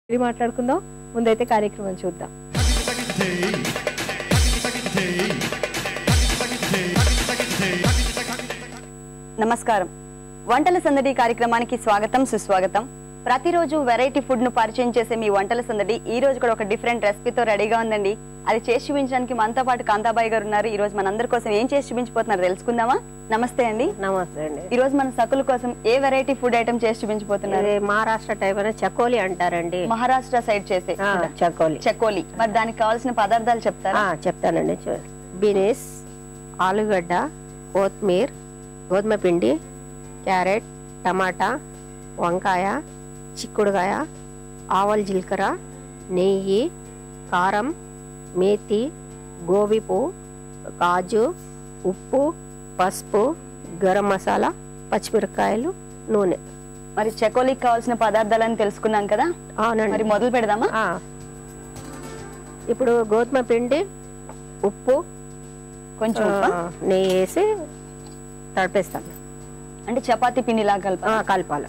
ఇది మాట్లాడుకుందాం ముందైతే కార్యక్రమం చూద్దాం నమస్కారం వంటల సందడి కార్యక్రమానికి స్వాగతం సుస్వాగతం ప్రతిరోజు వెరైటీ ఫుడ్ ను పరిచయం చేసే మీ వంటల సందడి ఈ రోజు కూడా ఒక డిఫరెంట్ రెసిపీతో రెడీగా ఉందండి అది చేసి చూపించడానికి మనతో పాటు కాంతాబాయి గారు ఉన్నారు ఈ రోజు మనందరి కోసం ఏం చేసి చూపించబోతున్నారు తెలుసుకుందామా నమస్తే అండి నమస్తే అండి ఈ రోజు మన సకుల కోసం ఏ వెరైటీ ఫుడ్ ఐటమ్ చేసి చూపించబోతున్నారు ఇది మహారాష్ట్ర టైప్ అనే చకోలి అంటారండి మహారాష్ట్ర సైడ్ చేసే ఆ, చకోలి చకోలి మరి దానికి కావాల్సిన పదార్థాలు చెప్తారా ఆ, చెప్తానండి చూ- బీనీస్ ఆలుగడ్డ కొత్తిమీర గోధుమ పిండి క్యారెట్ టమాటా వంకాయ చిక్కుడుకాయ ఆవల జీలకర్ర నెయ్యి కారం మేతి గోబీ పువ్వు కాజు ఉప్పు పసుపు గరం మసాలా పచ్చిమిరపకాయలు నూనె మరి చకోలీకి కావాల్సిన పదార్థాలని తెలుసుకున్నాం కదా మరి అవునండి మొదలు పెడదామా ఆ. ఇప్పుడు గోధుమ పిండి ఉప్పు కొంచెం ఆ, ఉప్పా? నెయ్యి వేసి తడిపేస్తాను అంటే చపాతీ పిండి లాగా కలప ఆ, కలపాలి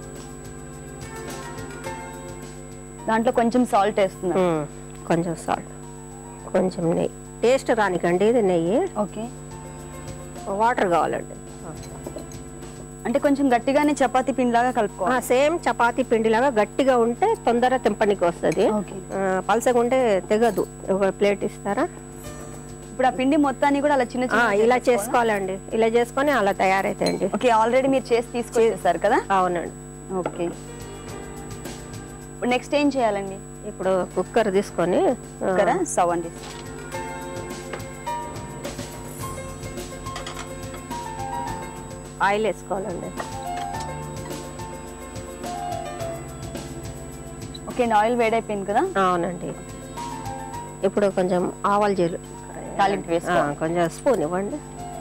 దాంట్లో కొంచెం సాల్ట్ వేస్తున్నారు ఉమ్, కొంచెం సాల్ట్ కొంచెం నెయ్యి టేస్ట్ రానికండి ఇది నెయ్యి ఓకే వాటర్ కావాలండి అంటే కొంచెం గట్టిగానే చపాతీ పిండి లాగా కలుపుకోవాలి సేమ్ చపాతీ పిండిలాగా గట్టిగా ఉంటే తొందరగా తెంపనికి వస్తుంది ఓకే పలసగా ఉంటే తెగదు ఒక ప్లేట్ ఇస్తారా ఇప్పుడు ఆ పిండి మొత్తాన్ని కూడా అలా చిన్న ఆ, చిన్న ఇలా చేసుకోవాలండి ఇలా చేసుకొని అలా తయారైతాయండి ఓకే ఆల్రెడీ మీరు చేసి తీసుకొచ్చేసారు కదా అవునండి ఓకే ఇప్పుడు నెక్స్ట్ ఏం చేయాలండి ఇప్పుడు కుక్కర్ తీసుకొని ఆ, ఇక్కడ స్టవ్ అండి ఆయిల్ వేసుకోవాలండి ఓకే అండి ఆయిల్ వేడైపోయింది కదా అవునండి ఇప్పుడు కొంచెం ఆవాల జీలు తాలింపు వేసుకోవాలి. కొంచెం స్పూన్ ఇవ్వండి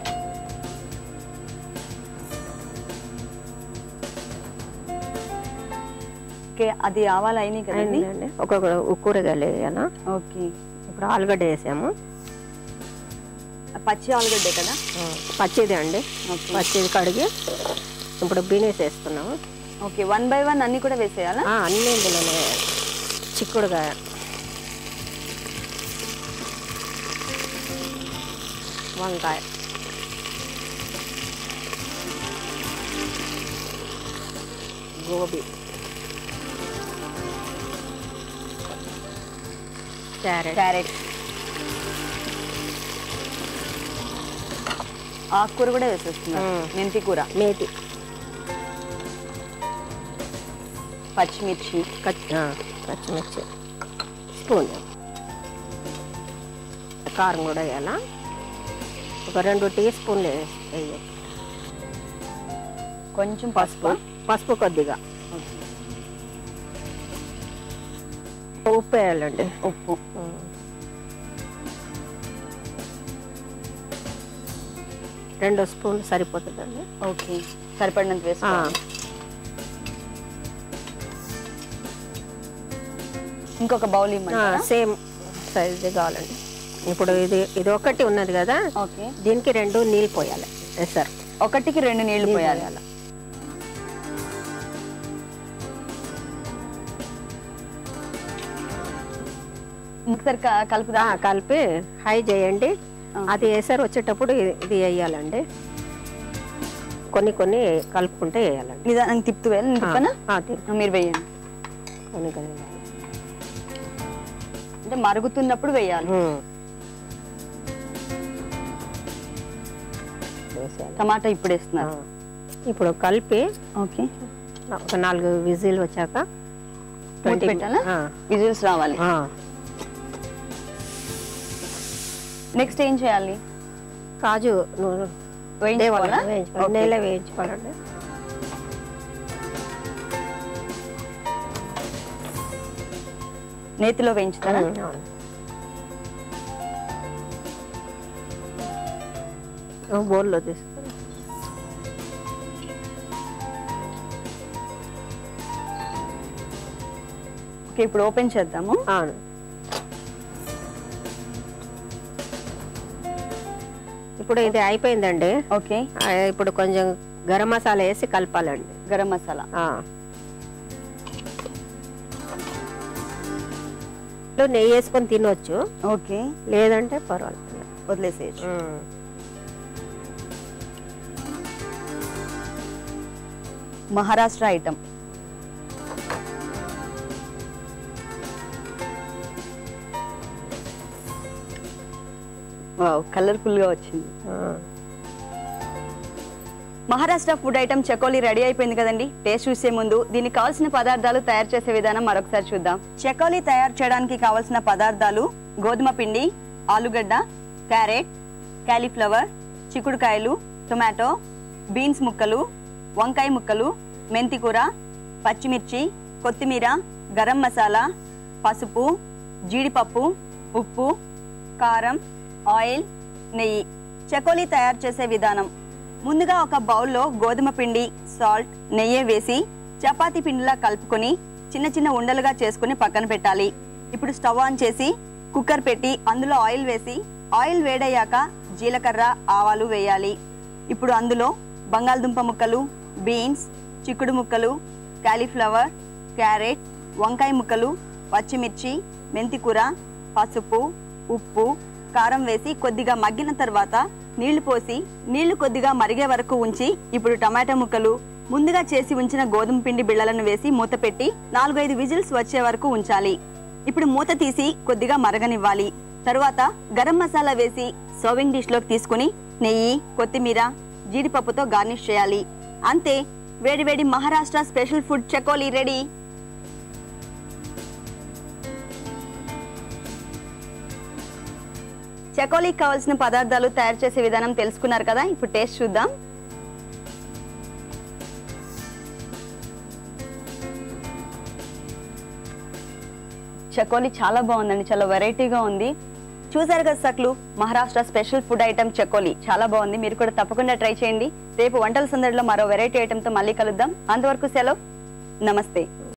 ఓకే అది ఆవాలు అయినాయి కదండి అయిందండి ఒక కూరగాయలు వేయాలా ఓకే ఇప్పుడు ఆలుగడ్డ వేసాము పచ్చి ఆలుగడ్డే కదా పచ్చిది అండి ఓకే పచ్చిది కడిగి ఇప్పుడు బీనీస్ వేస్తున్నాము ఓకే వన్ బై వన్ అన్ని కూడా వేసేయాలా ఆ, అన్నీ ఇందులోనే వేయాలి. చిక్కుడుకాయ వంకాయ గోబీ క్యారెట్ క్యారెట్ ఆకుకూర కూడా వేసేస్తున్నారు మ్మ్. మెంతి కూర మేతి పచ్చిమిర్చి కచ్ ఆ, పచ్చిమిర్చి స్పూన్ కారం కూడా వేయాలా ఒక రెండు టీ స్పూన్లు వేయాలి కొంచెం పసుపు పసుపు కొద్దిగా ఉప్పు వేయాలండి ఉప్పు రెండు స్పూన్లు సరిపోతుందండి ఓకే సరిపడినంత వేసుకోవాలి ఇంకొక బౌల్ ఇవ్వమంటారా సేమ్ సైజు కావాలండి ఇప్పుడు ఇది ఇది ఒకటి ఉన్నది కదా ఓకే దీనికి రెండు నీళ్ళు పోయాలి సార్ ఒకటికి రెండు నీళ్లు పోయాలి ఒకసారి క- కలుపుదా కలిపి హై చేయండి ఆ. అది వేసారు వచ్చేటప్పుడు ఇది- ఇది వేయాలండి కొన్ని కొన్ని కలుపుకుంటే వేయాలండి నిదానంగా తిప్పుతూ వేయాలి నేను తిప్పనా ఆ, తి- ఆ, మీరు వేయండి కొన్ని కొన్ని వేయాలి. అంటే మరుగుతున్నప్పుడు వేయాలి ఉమ్. వేసేయాలి. టమాటా ఇప్పుడు ఆ. వేస్తున్నారు ఇప్పుడు కలిపి ఓకే ఒక నాలుగు విజిల్ వచ్చాక మూత 20 పెట్టాలా ఆ, విజిల్స్ రావాలి ఆ. నెక్స్ట్ ఏం చేయాలి కాజు నువ్వు వేయించుకోవాలా వేయించుకోవాలి ఓకే. నెయ్యిలో వేయించుకోవాలండి నేతిలో వేయించుతారా ఉమ్, అవును. ఓ బౌల్లో తీసుకుని ఓకే ఇప్పుడు ఓపెన్ చేద్దాము అవును ఇప్పుడు ఇది అయిపోయిందండి ఓకే ఆ, ఇప్పుడు కొంచెం గరం మసాలా వేసి కలపాలండి గరం మసాలా ఆ. లో నెయ్యి వేసుకొని తినొచ్చు ఓకే లేదంటే పర్వాలేదు వదిలేసేయచ్చు ఉమ్. మహారాష్ట్ర ఐటమ్ వావ్ కలర్ఫుల్ గా వచ్చింది ఆ. Maharashtra food item chakoli ready అయిపోయింది కదండి టేస్ట్ చూసే ముందు దీనికి కావాల్సిన పదార్థాలు తయారు చేసే విధానం మరొకసారి చూద్దాం చకోలీ తయారు చేయడానికి కావాల్సిన పదార్థాలు గోధుమ పిండి ఆలుగడ్డ క్యారెట్ క్యాలీఫ్లవర్ చిక్కుడుకాయలు టొమాటో బీన్స్ ముక్కలు వంకాయ ముక్కలు మెంతికూర పచ్చిమిర్చి కొత్తిమీర గరం మసాలా పసుపు జీడిపప్పు ఉప్పు కారం ఆయిల్ నెయ్యి చకోలీ తయారు చేసే విధానం ముందుగా ఒక బౌల్లో గోధుమ పిండి సాల్ట్ నెయ్యి వేసి చపాతీ పిండిలా కలుపుకొని చిన్న చిన్న ఉండలుగా చేసుకుని పక్కన పెట్టాలి ఇప్పుడు స్టవ్ ఆన్ చేసి కుక్కర్ పెట్టి అందులో ఆయిల్ వేసి ఆయిల్ వేడయ్యాక జీలకర్ర ఆవాలు వేయాలి ఇప్పుడు అందులో బంగాళదుంప ముక్కలు బీన్స్ చిక్కుడు ముక్కలు క్యాలీఫ్లవర్ క్యారెట్ వంకాయ ముక్కలు పచ్చిమిర్చి మెంతికూర పసుపు ఉప్పు కారం వేసి కొద్దిగా మగ్గిన తర్వాత నీళ్లు పోసి నీళ్లు కొద్దిగా మరిగే వరకు ఉంచి ఇప్పుడు టమాటా ముక్కలు ముందుగా చేసి ఉంచిన గోధుమ పిండి బిళ్ళలను వేసి మూత పెట్టి నాలుగైదు విజిల్స్ వచ్చే వరకు ఉంచాలి ఇప్పుడు మూత తీసి కొద్దిగా మరగనివ్వాలి తరువాత గరం మసాలా వేసి సర్వింగ్ డిష్ లోకి తీసుకుని నెయ్యి కొత్తిమీర జీడిపప్పుతో గార్నిష్ చేయాలి అంతే వేడివేడి Maharashtra special food chakoli ready చకోలీకి కావాల్సిన పదార్థాలు తయారు చేసే విధానం తెలుసుకున్నారు కదా ఇప్పుడు టేస్ట్ చూద్దాం చకోలీ చాలా బాగుందండి చాలా వెరైటీగా ఉంది చూసారు కదా సక్లు Maharashtra special food item chakoli చాలా బాగుంది మీరు కూడా తప్పకుండా ట్రై చేయండి రేపు వంటల సందడిలో మరో వెరైటీ ఐటమ్తో మళ్ళీ కలుద్దాం అంతవరకు సెలవు నమస్తే